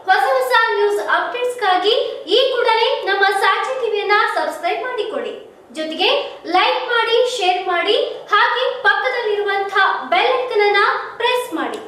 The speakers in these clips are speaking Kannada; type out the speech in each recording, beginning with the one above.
ಹೊಸ ಹೊಸ ನ್ಯೂಸ್ ಅಪ್ಡೇಟ್ಸ್ಗಾಗಿ ಈ ಕೂಡಲೇ ನಮ್ಮ ಸಾಕ್ಷಿ ಟಿವಿಯನ್ನ ಸಬ್ಸ್ಕ್ರೈಬ್ ಮಾಡಿಕೊಳ್ಳಿ ಜೊತೆಗೆ ಲೈಕ್ ಮಾಡಿ ಶೇರ್ ಮಾಡಿ ಹಾಗೆ ಪಕ್ಕದಲ್ಲಿರುವಂತಹ ಬೆಲ್ ಐಕನ್ ಅನ್ನ ಪ್ರೆಸ್ ಮಾಡಿ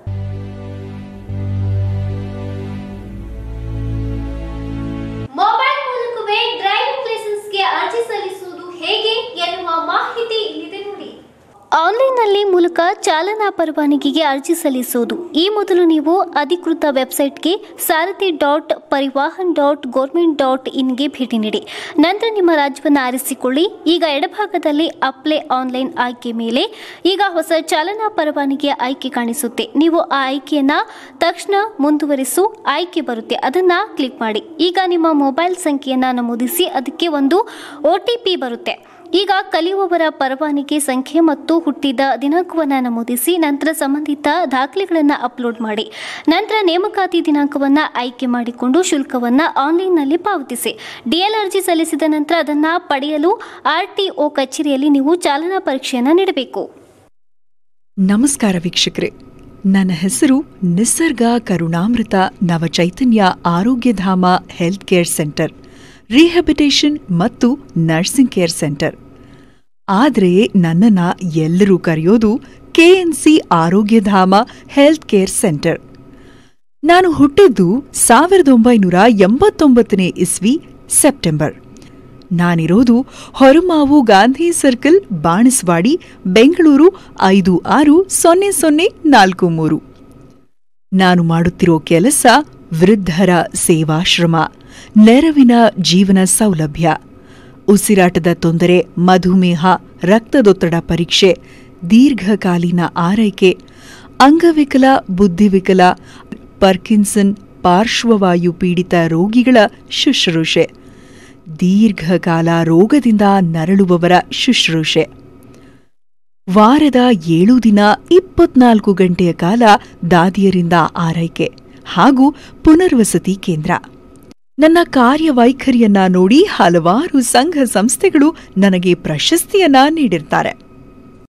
ಮೊಬೈಲ್ ಮೂಲಕವೇ ಡ್ರೈವಿಂಗ್ ಲೈಸೆನ್ಸ್ಗೆ ಅರ್ಜಿ ಸಲ್ಲಿಸುವುದು ಹೇಗೆ ಎನ್ನುವ ಮಾಹಿತಿ ಇಲ್ಲಿದೆ ನೋಡಿ ಆನ್ಲೈನ್ನಲ್ಲಿ ಮೂಲಕ ಚಾಲನಾ ಪರವಾನಗಿಗೆ ಅರ್ಜಿ ಸಲ್ಲಿಸುವುದು ಈ ಮೊದಲು ನೀವು ಅಧಿಕೃತ ವೆಬ್ಸೈಟ್ಗೆ Sarathi dot Parivahan dot government dot ಇನ್ಗೆ ಭೇಟಿ ನೀಡಿ ನಂತರ ನಿಮ್ಮ ರಾಜ್ಯವನ್ನು ಆರಿಸಿಕೊಳ್ಳಿ ಈಗ ಎಡಭಾಗದಲ್ಲಿ ಅಪ್ಲೈ ಆನ್ಲೈನ್ ಆಯ್ಕೆ ಮೇಲೆ ಈಗ ಹೊಸ ಚಾಲನಾ ಪರವಾನಗಿಯ ಆಯ್ಕೆ ಕಾಣಿಸುತ್ತೆ ನೀವು ಆ ಆಯ್ಕೆಯನ್ನ ತಕ್ಷಣ ಮುಂದುವರಿಸು ಆಯ್ಕೆ ಬರುತ್ತೆ ಅದನ್ನ ಕ್ಲಿಕ್ ಮಾಡಿ ಈಗ ನಿಮ್ಮ ಮೊಬೈಲ್ ಸಂಖ್ಯೆಯನ್ನ ನಮೂದಿಸಿ ಅದಕ್ಕೆ ಒಂದು ಒ ಟಿ ಪಿ ಬರುತ್ತೆ ಈಗ ಕಲಿಯುವವರ ಪರವಾನಗಿ ಸಂಖ್ಯೆ ಮತ್ತು ಹುಟ್ಟಿದ ದಿನಾಂಕವನ್ನು ನಮೂದಿಸಿ ನಂತರ ಸಂಬಂಧಿತ ದಾಖಲೆಗಳನ್ನು ಅಪ್ಲೋಡ್ ಮಾಡಿ ನಂತರ ನೇಮಕಾತಿ ದಿನಾಂಕವನ್ನು ಆಯ್ಕೆ ಮಾಡಿಕೊಂಡು ಶುಲ್ಕವನ್ನು ಆನ್ಲೈನ್ನಲ್ಲಿ ಪಾವತಿಸಿ ಡಿಎಲ್ ಅರ್ಜಿ ಸಲ್ಲಿಸಿದ ನಂತರ ಅದನ್ನು ಪಡೆಯಲು ಆರ್ ಟಿ ಒ ಕಚೇರಿಯಲ್ಲಿ ನೀವು ಚಾಲನಾ ಪರೀಕ್ಷೆಯನ್ನು ನೀಡಬೇಕು ನಮಸ್ಕಾರ ವೀಕ್ಷಕರೇ ನನ್ನ ಹೆಸರು ನಿಸರ್ಗ Karunamrutha Navachaitanya Arogyadhama health care centre rehabilitation ಮತ್ತು ನರ್ಸಿಂಗ್ ಕೇರ್ ಸೆಂಟರ್ ಆದರೆ ನನ್ನನ್ನ ಎಲ್ಲರೂ ಕರೆಯೋದು ಕೆಎನ್ಸಿ ಆರೋಗ್ಯಧಾಮ ಹೆಲ್ತ್ ಕೇರ್ ಸೆಂಟರ್ ನಾನು ಹುಟ್ಟಿದ್ದು ಸಾವಿರದ ಒಂಬೈನೂರ ಎಂಬತ್ತೊಂಬತ್ತನೇ ಇಸ್ವಿ ಸೆಪ್ಟೆಂಬರ್ ನಾನಿರೋದು ಹೊರಮಾವು ಗಾಂಧಿ ಸರ್ಕಲ್ ಬಾಣಸ್ವಾಡಿ ಬೆಂಗಳೂರು ಐದು ಆರು ಸೊನ್ನೆ ಸೊನ್ನೆ ನಾಲ್ಕು ಮೂರು ನಾನು ಮಾಡುತ್ತಿರೋ ಕೆಲಸ ವೃದ್ಧರ ಸೇವಾಶ್ರಮ ನೆರವಿನ ಜೀವನ ಸೌಲಭ್ಯ ಉಸಿರಾಟದ ತೊಂದರೆ ಮಧುಮೇಹ ರಕ್ತದೊತ್ತಡ ಪರೀಕ್ಷೆ ದೀರ್ಘಕಾಲೀನ ಆರೈಕೆ ಅಂಗವಿಕಲ ಬುದ್ಧಿವಿಕಲ ಪರ್ಕಿನ್ಸನ್ ಪಾರ್ಶ್ವವಾಯು ಪೀಡಿತ ರೋಗಿಗಳ ಶುಶ್ರೂಷೆ ದೀರ್ಘಕಾಲ ರೋಗದಿಂದ ನರಳುವವರ ಶುಶ್ರೂಷೆ ವಾರದ ಏಳು ದಿನ ಇಪ್ಪತ್ನಾಲ್ಕು ಗಂಟೆಯ ಕಾಲ ದಾದಿಯರಿಂದ ಆರೈಕೆ ಹಾಗೂ ಪುನರ್ವಸತಿ ಕೇಂದ್ರ ನನ್ನ ಕಾರ್ಯವೈಖರಿಯನ್ನ ನೋಡಿ ಹಲವಾರು ಸಂಘ ಸಂಸ್ಥೆಗಳು ನನಗೆ ಪ್ರಶಸ್ತಿಯನ್ನ ನೀಡಿರ್ತಾರೆ